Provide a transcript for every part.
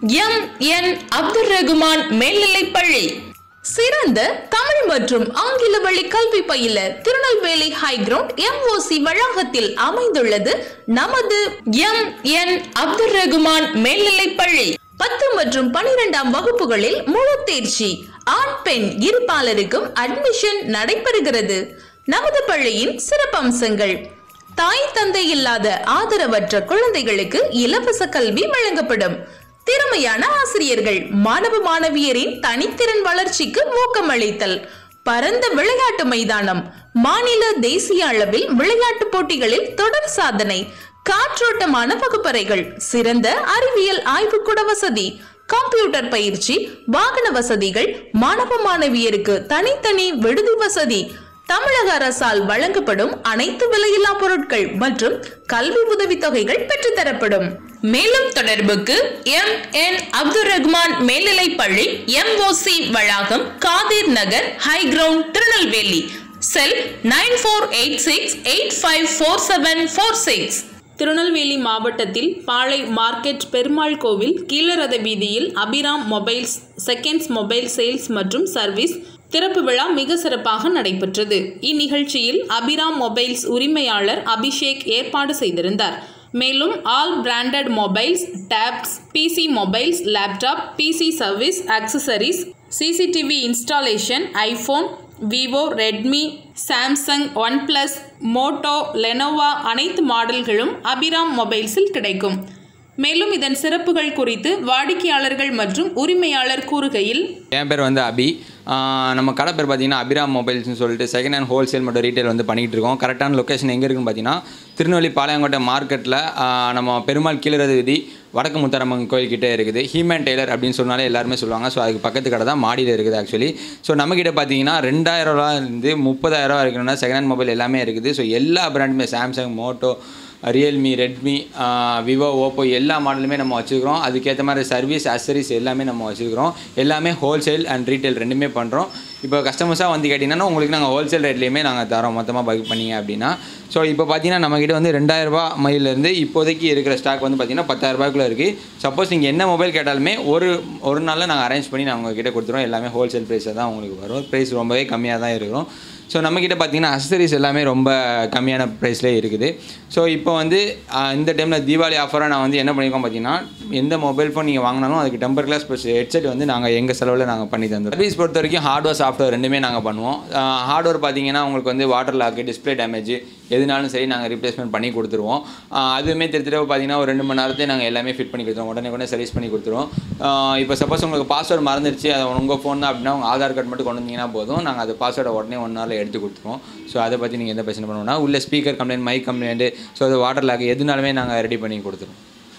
M N Abdul Rahman மேல்நிலைப்பள்ளி சிறந்த தமிழ் மற்றும் ஆங்கில வழி கல்வி பயில திருநெல்வேலி ஹைகிரவுண்ட் எம்ஓசி வளாகத்தில் அமைந்துள்ளது நமது எம் என் அப்துல் ரகுமான் மேல்நிலைப்பள்ளி பத்து மற்றும் பனிரெண்டாம் வகுப்புகளில் முழு தேர்ச்சி ஆண் பெண் இருபாலருக்கும் அட்மிஷன் நடைபெறுகிறது நமது பள்ளியின் சிறப்பம்சங்கள் தாய் தந்தை இல்லாத ஆதரவற்ற குழந்தைகளுக்கு இலவச கல்வி வழங்கப்படும் திறமையான ஆசிரியர்கள் மாணவ மாணவியரின் தனித்திறன் வளர்ச்சிக்கு ஊக்கமளித்தல் பரந்த விளையாட்டு மைதானம் மாநில தேசிய அளவில் விளையாட்டு போட்டிகளில் தொடர் சாதனை காற்றோட்டமான வகுப்பறைகள் சிறந்த அறிவியல் ஆய்வுக்கூட வசதி கம்ப்யூட்டர் பயிற்சி வாகன வசதிகள் மாணவ மாணவியருக்கு தனித்தனி விடுதி வசதி தமிழக அரசால் வழங்கப்படும் அனைத்து விலையில்லா பொருட்கள் மற்றும் கல்வி உதவித்தொகைகள் பெற்றுத்தரப்படும் மேலும் தொடர்புக்கு எம் என் அப்துல் ரஹ்மான் மேல்நிலைப் பள்ளி எம்ஓசி வளாகம் Kadir Nagar high ground Tirunelveli cell nine four eight six eight five four seven four six Tirunelveli மாவட்டத்தில் பாளை மார்க்கெட் பெருமாள் கோவில் கீழரத வீதியில் Abhiram mobiles seconds mobile sales மற்றும் சர்வீஸ் திறப்பு விழா மிக சிறப்பாக நடைபெற்றது இந்நிகழ்ச்சியில் அபிராம் மொபைல்ஸ் உரிமையாளர் அபிஷேக் ஏற்பாடு செய்திருந்தார் மேலும் all branded mobiles tabs PC mobiles laptop PC service accessories CCTV installation iPhone Vivo Redmi Samsung OnePlus Moto Lenovo அனைத்து மாடல்களும் அபிராம் மொபைல்ஸில் கிடைக்கும் மேலும் இதன் சிறப்புகள் குறித்து வாடிக்கையாளர்கள் மற்றும் உரிமையாளர் கூறுகையில் என் பேர் வந்து அபி ஆஹ் நம்ம கடை பேர் பார்த்தீங்கன்னா அபிராம் மொபைல்ஸ்னு சொல்லிட்டு செகண்ட் ஹேண்ட் ஹோல்சேல் மற்றும் ரீட்டைல் வந்து பண்ணிகிட்டு இருக்கோம் கரெக்டான லொக்கேஷன் எங்கே இருக்குன்னு பார்த்தீங்கன்னா திருநெல்வேலி பாளையங்கோட்டை மார்க்கெட்டில் நம்ம பெருமாள் கீழரது விதி வடக்கு முத்தாரம்மன் கோயில்கிட்டே இருக்குது ஹீமன் டெய்லர் அப்படின்னு சொன்னாலே எல்லாருமே சொல்லுவாங்க ஸோ அதுக்கு பக்கத்து கடை தான் மாடியில் இருக்குது ஆக்சுவலி ஸோ நம்மக்கிட்ட பார்த்தீங்கன்னா ரெண்டாயிரம் ரூபாயிருந்து முப்பதாயிரம் ரூபா இருக்கணும்னா செகண்ட் ஹேண்ட் மொபைல் எல்லாமே இருக்குது ஸோ எல்லா பிராண்டுமே Samsung Moto Realme Redmi Vivo Oppo எல்லா மாடலுமே நம்ம வச்சுருக்கிறோம் அதுக்கேற்ற மாதிரி சர்வீஸ் அசரிஸ் எல்லாமே நம்ம வச்சுருக்கிறோம் எல்லாமே ஹோல்சேல் அண்ட் ரீட்டைல் ரெண்டுமே பண்ணுறோம் இப்போ கஸ்டமர்ஸாக வந்து கேட்டிங்கன்னா உங்களுக்கு நாங்கள் ஹோல்சேல் ரேட்லேயுமே நாங்கள் தரோம் மொத்தமாக பை பண்ணீங்க அப்படின்னா ஸோ இப்போ பார்த்தீங்கன்னா நம்மக்கிட்ட வந்து ரெண்டாயிரரூபா மயிலேருந்து இப்போதைக்கு இருக்கிற ஸ்டாக் வந்து பார்த்தீங்கன்னா பத்தாயிரரூபாய்க்குள்ளே இருக்குது சப்போஸ் நீங்கள் என்ன மொபைல் கேட்டாலுமே ஒரு ஒரு நாளில் நாங்கள் அரேஞ்ச் பண்ணி நாங்கள் உங்ககிட்ட கொடுத்துருவோம் எல்லாமே ஹோல்சேல் ப்ரைஸில் தான் உங்களுக்கு வரும் ப்ரைஸ் ரொம்பவே கம்மியாக தான் இருக்கிறோம் ஸோ நம்மக்கிட்ட பார்த்தீங்கன்னா அக்சசரிஸ் எல்லாமே ரொம்ப கம்மியான ப்ரைஸ்லேயே இருக்குது ஸோ இப்போ வந்து ஆஹ், இந்த டைமில் தீபாவளி ஆஃபராக நான் வந்து என்ன பண்ணியிருக்கோம் பார்த்தீங்கன்னா எந்த மொபைல் ஃபோன் நீங்கள் வாங்கினாலும் அதுக்கு டெம்பர் கிளாஸ் ப்ளஸ் ஹெட்செட் வந்து நாங்கள் எங்கள் செலவில் நாங்கள் பண்ணி தந்துடுறோம் சர்வீஸ் பொறுத்த வரைக்கும் ஹார்ட்வேர் சாஃப்ட்வேர் ரெண்டுமே நாங்கள் பண்ணுவோம் ஹார்ட்வேர் பார்த்தீங்கன்னா உங்களுக்கு வந்து வாட்டர் லாக்கு டிஸ்பிளே டேமேஜ் எதுனாலும் சரி நாங்கள் ரீப்ளேஸ்மெண்ட் பண்ணி கொடுத்துருவோம் ஆஹ், அதுவுமே திருத்திட்டு பார்த்தீங்கன்னா ஒரு ரெண்டு மணி நேரத்தையும் நாங்கள் எல்லாமே ஃபிட் பண்ணி கொடுத்துருவோம் உடனே உடனே சர்வீஸ் பண்ணி கொடுத்துருவோம் ஆஹ், இப்போ சப்போஸ் உங்களுக்கு பாஸ்வேர்டு மறந்துருச்சு அது உங்கள் ஃபோன் தான் அப்படின்னா உங்கள் ஆதார் கார்டு மட்டும் கொண்டு வந்தீங்கன்னா போதும் நாங்கள் அது பாஸ்வேர்டை உடனே ஒன் நாளில் எடுத்து கொடுத்துருவோம் ஸோ அதை பற்றி நீங்கள் எந்த பிரச்சனை பண்ணுவோம்னா உள்ள speaker complaint mic complaint so அது வாட்டர் லாக் எதுனாலுமே நாங்கள் ரெடி பண்ணி கொடுத்துருவோம்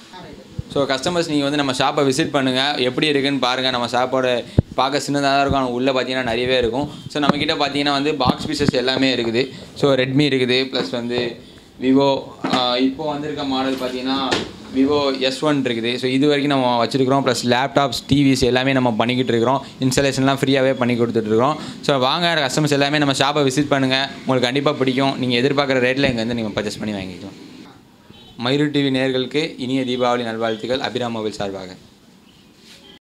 ஸோ கஸ்டமர்ஸ் நீங்கள் வந்து நம்ம ஷாப்பை விசிட் பண்ணுங்கள் எப்படி இருக்குன்னு பாருங்கள் நம்ம ஷாப்போட பார்க்க சின்னதாக தான் இருக்கும் ஆனால் உள்ளே பார்த்தீங்கன்னா நிறையவே இருக்கும் ஸோ நம்மக்கிட்ட பார்த்தீங்கன்னா வந்து பாக்ஸ் பீசஸ் எல்லாமே இருக்குது ஸோ ரெட்மி இருக்குது ப்ளஸ் வந்து விவோ இப்போ வந்திருக்க மாடல் பார்த்தீங்கன்னா விவோ எஸ் ஒன் இருக்குது ஸோ இது வரைக்கும் நம்ம வச்சுருக்கிறோம் ப்ளஸ் லேப்டாப்ஸ் டிவிஸ் எல்லாமே நம்ம பண்ணிக்கிட்டு இருக்கிறோம் இன்ஸ்டாலேஷன்லாம் ஃப்ரீயாகவே பண்ணி கொடுத்துட்ருக்கோம் ஸோ வாங்க கஸ்டமர்ஸ் எல்லாமே நம்ம ஷாப்பை விசிட் பண்ணுங்கள் உங்களுக்கு கண்டிப்பாக பிடிக்கும் நீங்கள் எதிர்பார்க்குற ரேட்டில் இங்கே வந்து நீங்கள் பர்ச்சேஸ் பண்ணி வாங்கிக்கலாம் மயூர் டிவி நேயர்களுக்கு இனிய தீபாவளி நல்வாழ்த்துக்கள் அபிராம் மொபைல் சார்பாக